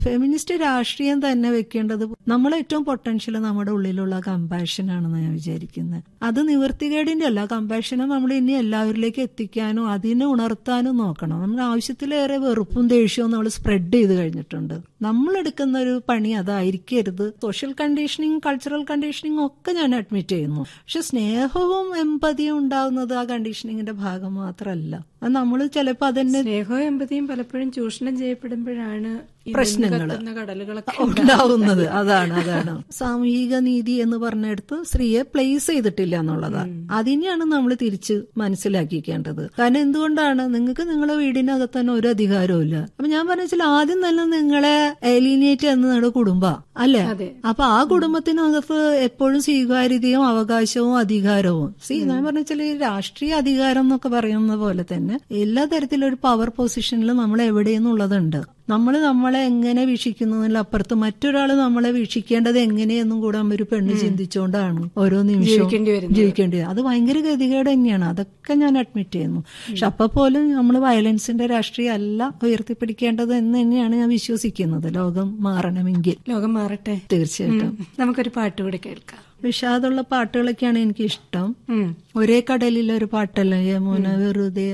Feminist രാഷ്ട്രീയം തന്നെ വെക്കേണ്ടത് നമ്മൾ ഏറ്റവും പൊട്ടൻഷ്യൽ നമ്മുടെ ഉള്ളിലുള്ള കമ്പാഷൻ ആണെന്ന് ഞാൻ വിചാരിക്കുന്നത് അത് നിവൃത്തികേടിന്റെ അല്ല കമ്പാഷനെ നമ്മൾ ഇനി എല്ലാവരിലേക്ക് എത്തിക്കാനും അതിനെ ഉണർത്താനും നോക്കണം നമ്മുടെ ആവശ്യത്തിലേറെ വെറുപ്പും ദേഷ്യവും നമ്മൾ സ്പ്രെഡ് ചെയ്ത് കഴിഞ്ഞിട്ടുണ്ട് നമ്മൾ എടുക്കുന്ന ഒരു പണി അതായിരിക്കരുത് സോഷ്യൽ കണ്ടീഷനിങ് കൾച്ചറൽ കണ്ടീഷനിങ് ഒക്കെ ഞാൻ അഡ്മിറ്റ് ചെയ്യുന്നു പക്ഷെ സ്നേഹവും എമ്പതിയും ഉണ്ടാവുന്നത് ആ കണ്ടീഷനിങ്ങിന്റെ ഭാഗം മാത്രമല്ല അത് നമ്മൾ ചിലപ്പോൾ അതെന്നെ സ്നേഹവും എമ്പതിയും പലപ്പോഴും ചൂഷണം ചെയ്യപ്പെടുമ്പോഴാണ് ഈ പ്രശ്നങ്ങള്. വെന്ത് കത്തുന്ന കടലുകളൊക്കെ ഉണ്ടാവുന്നത് അതാണ് അതാണ് സാമൂഹിക നീതി എന്ന് പറഞ്ഞെടുത്ത് സ്ത്രീയെ പ്ലേസ് ചെയ്തിട്ടില്ല എന്നുള്ളതാണ് അതിനെയാണ് നമ്മൾ തിരിച്ച് മനസ്സിലാക്കിക്കേണ്ടത് കാരണം എന്തുകൊണ്ടാണ് നിങ്ങൾക്ക് നിങ്ങളെ വീടിനകത്ത് തന്നെ ഒരു അധികാരവും ഇല്ല അപ്പൊ ഞാൻ പറഞ്ഞാൽ ആദ്യം തന്നെ നിങ്ങളെ എലിനേറ്റ് എന്നത് കുടുംബ അല്ലെ അതെ. അപ്പൊ ആ കുടുംബത്തിനകത്ത് എപ്പോഴും സ്വീകാര്യതയും അവകാശവും അധികാരവും സി ഞാൻ പറഞ്ഞാൽ ഈ രാഷ്ട്രീയ അധികാരം എന്നൊക്കെ പറയുന്ന പോലെ തന്നെ എല്ലാ തരത്തിലും ഒരു പവർ പൊസിഷനിൽ നമ്മൾ എവിടെയെന്നുള്ളതുണ്ട് നമ്മൾ നമ്മളെ എങ്ങനെ വീക്ഷിക്കുന്നതിൽ അപ്പുറത്ത് മറ്റൊരാൾ നമ്മളെ വീക്ഷിക്കേണ്ടത് എങ്ങനെയെന്നും കൂടെ ഒരു പെണ്ണ് ചിന്തിച്ചുകൊണ്ടാണ് ഓരോ നിമിഷവും ജീവിക്കേണ്ടി വരുന്നത്. ജീവിക്കേണ്ടി വരും. അത് ഭയങ്കര ഗതികേട് തന്നെയാണ് അതൊക്കെ ഞാൻ അഡ്മിറ്റ് ചെയ്യുന്നു പക്ഷെ അപ്പൊ പോലും നമ്മൾ വയലൻസിന്റെ രാഷ്ട്രീയം അല്ല ഉയർത്തിപ്പിടിക്കേണ്ടത് എന്ന് തന്നെയാണ് ഞാൻ വിശ്വസിക്കുന്നത് ലോകം മാറണമെങ്കിൽ ലോകം മാറട്ടെ തീർച്ചയായിട്ടും ഉം. നമുക്കൊരു പാട്ട് കൂടെ കേൾക്കാം വിഷാദമുള്ള പാട്ടുകളൊക്കെയാണ് എനിക്ക് ഇഷ്ടം ഉം. ഒരേ കടലിലൊരു പാട്ടല്ല യമുന വെറുതെ